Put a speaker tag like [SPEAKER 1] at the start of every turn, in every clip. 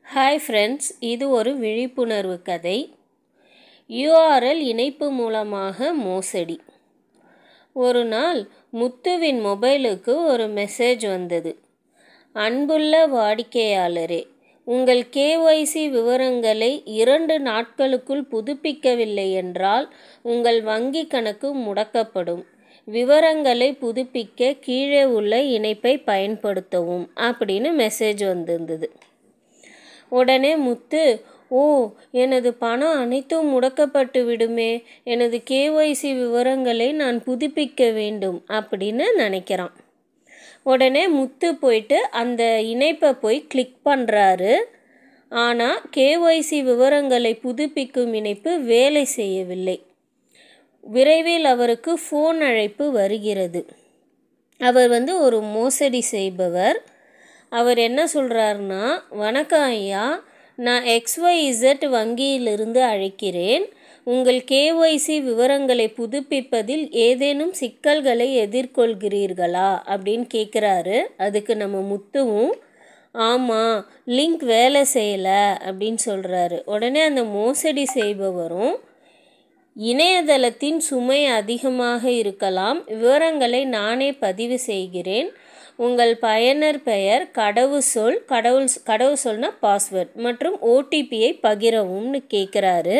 [SPEAKER 1] hi friends இது ஒரு விழிப்புணர்வு கதை யூஆர்எல் இணைப்பு மூலமாக மோசடி ஒரு நாள் முத்துவின் மொபைலுக்கு ஒரு மெசேஜ் வந்தது அன்புள்ள வாடிக்கையாளரே உங்கள் கேஒய்சி விவரங்களை இரண்டு நாட்களுக்குள் புதுப்பிக்கவில்லை என்றால் உங்கள் வங்கி கணக்கு முடக்கப்படும் விவரங்களை புதுப்பிக்க கீழே உள்ள இணைப்பை பயன்படுத்தவும் அப்படின்னு மெசேஜ் வந்திருந்தது உடனே முத்து ஓ எனது பணம் அனைத்தும் முடக்கப்பட்டு விடுமே எனது கேஒய்சி விவரங்களை நான் புதுப்பிக்க வேண்டும் அப்படின்னு நினைக்கிறான் உடனே முத்து போயிட்டு அந்த இணைப்பை போய் கிளிக் பண்ணுறாரு ஆனால் கேஒய்சி விவரங்களை புதுப்பிக்கும் இணைப்பு வேலை செய்யவில்லை விரைவில் அவருக்கு ஃபோன் அழைப்பு வருகிறது அவர் வந்து ஒரு மோசடி செய்பவர் அவர் என்ன சொல்கிறாருன்னா வணக்கம் ஐயா நான் எக்ஸ்ஒய்இசட் வங்கியிலிருந்து அழைக்கிறேன் உங்கள் கேஒய்சி விவரங்களை புதுப்பிப்பதில் ஏதேனும் சிக்கல்களை எதிர்கொள்கிறீர்களா அப்படின்னு கேட்குறாரு அதுக்கு நம்ம முத்துவும் ஆமாம் லிங்க் வேலை செய்யலை அப்படின்னு சொல்கிறாரு உடனே அந்த மோசடி செய்பவரும் இணையதளத்தின் சுமை அதிகமாக இருக்கலாம் விவரங்களை நானே பதிவு செய்கிறேன் உங்கள் பயனர் பெயர் கடவுச்சொல் கடவுள் கடவுச்சொல்னா பாஸ்வேர்ட் மற்றும் ஓடிபியை பகிரவும்னு கேட்குறாரு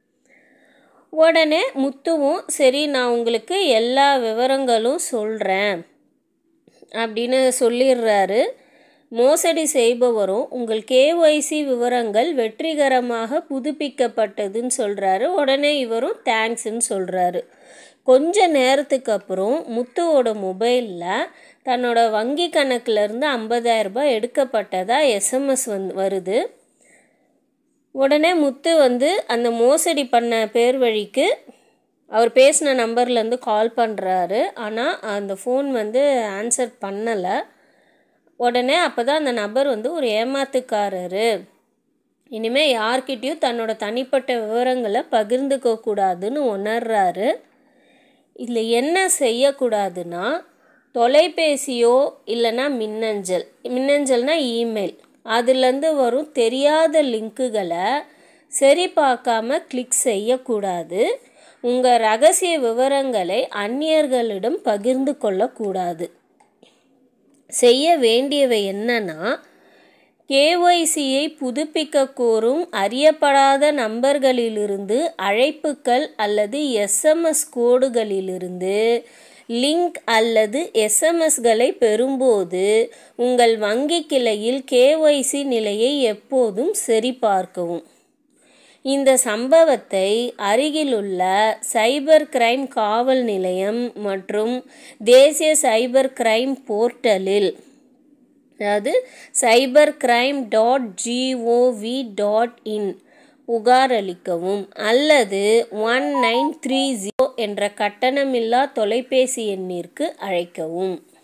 [SPEAKER 1] உடனே முத்துவும் சரி நான் உங்களுக்கு எல்லா விவரங்களும் சொல்கிறேன் அப்படின்னு சொல்லிடுறாரு மோசடி செய்பவரும் உங்கள் கேஒய்சி விவரங்கள் வெற்றிகரமாக புதுப்பிக்கப்பட்டதுன்னு சொல்கிறாரு உடனே இவரும் தேங்க்ஸ்ன்னு சொல்கிறாரு கொஞ்ச நேரத்துக்கு அப்புறம் முத்துவோட மொபைலில் தன்னோட வங்கி கணக்கிலேருந்து ஐம்பதாயிரம் ரூபாய் எடுக்கப்பட்டதாக எஸ்எம்எஸ் வந்து வருது உடனே முத்து வந்து அந்த மோசடி பண்ண பேர் வழிக்கு அவர் பேசின நம்பர்லேருந்து கால் பண்ணுறாரு ஆனால் அந்த ஃபோன் வந்து ஆன்சர் பண்ணலை உடனே அப்போ தான் அந்த நபர் வந்து ஒரு ஏமாத்துக்காரரு இனிமேல் யார்கிட்டேயும் தன்னோட தனிப்பட்ட விவரங்களை பகிர்ந்துக்க கூடாதுன்னு உணர்றாரு இதில் என்ன செய்யக்கூடாதுன்னா தொலைபேசியோ இல்லைன்னா மின்னஞ்சல் மின்னஞ்சல்னா இமெயில் அதுலேருந்து வரும் தெரியாத லிங்க்குகளை சரி பார்க்காம கிளிக் செய்யக்கூடாது உங்கள் ரகசிய விவரங்களை அந்நியர்களிடம் பகிர்ந்து கொள்ளக்கூடாது செய்ய வேண்டியவை என்னன்னா கேஒய்சியை புதுப்பிக்க கோரும் அறியப்படாத நம்பர்களிலிருந்து அழைப்புகள் அல்லது எஸ்எம்எஸ் கோடுகளிலிருந்து லிங்க் அல்லது எஸ்எம்எஸ்களை பெறும்போது உங்கள் வங்கி கிளையில் கேஒய்சி நிலையை எப்போதும் சரிபார்க்கவும் இந்த சம்பவத்தை அருகிலுள்ள சைபர் கிரைம் காவல் நிலையம் மற்றும் தேசிய சைபர் கிரைம் போர்ட்டலில் அதாவது cyber crime dot G O V dot in புகார் அளிக்கவும் அல்லது ஒன் நைன் த்ரீ ஜீரோ என்ற கட்டணமில்லா தொலைபேசி எண்ணிற்கு அழைக்கவும்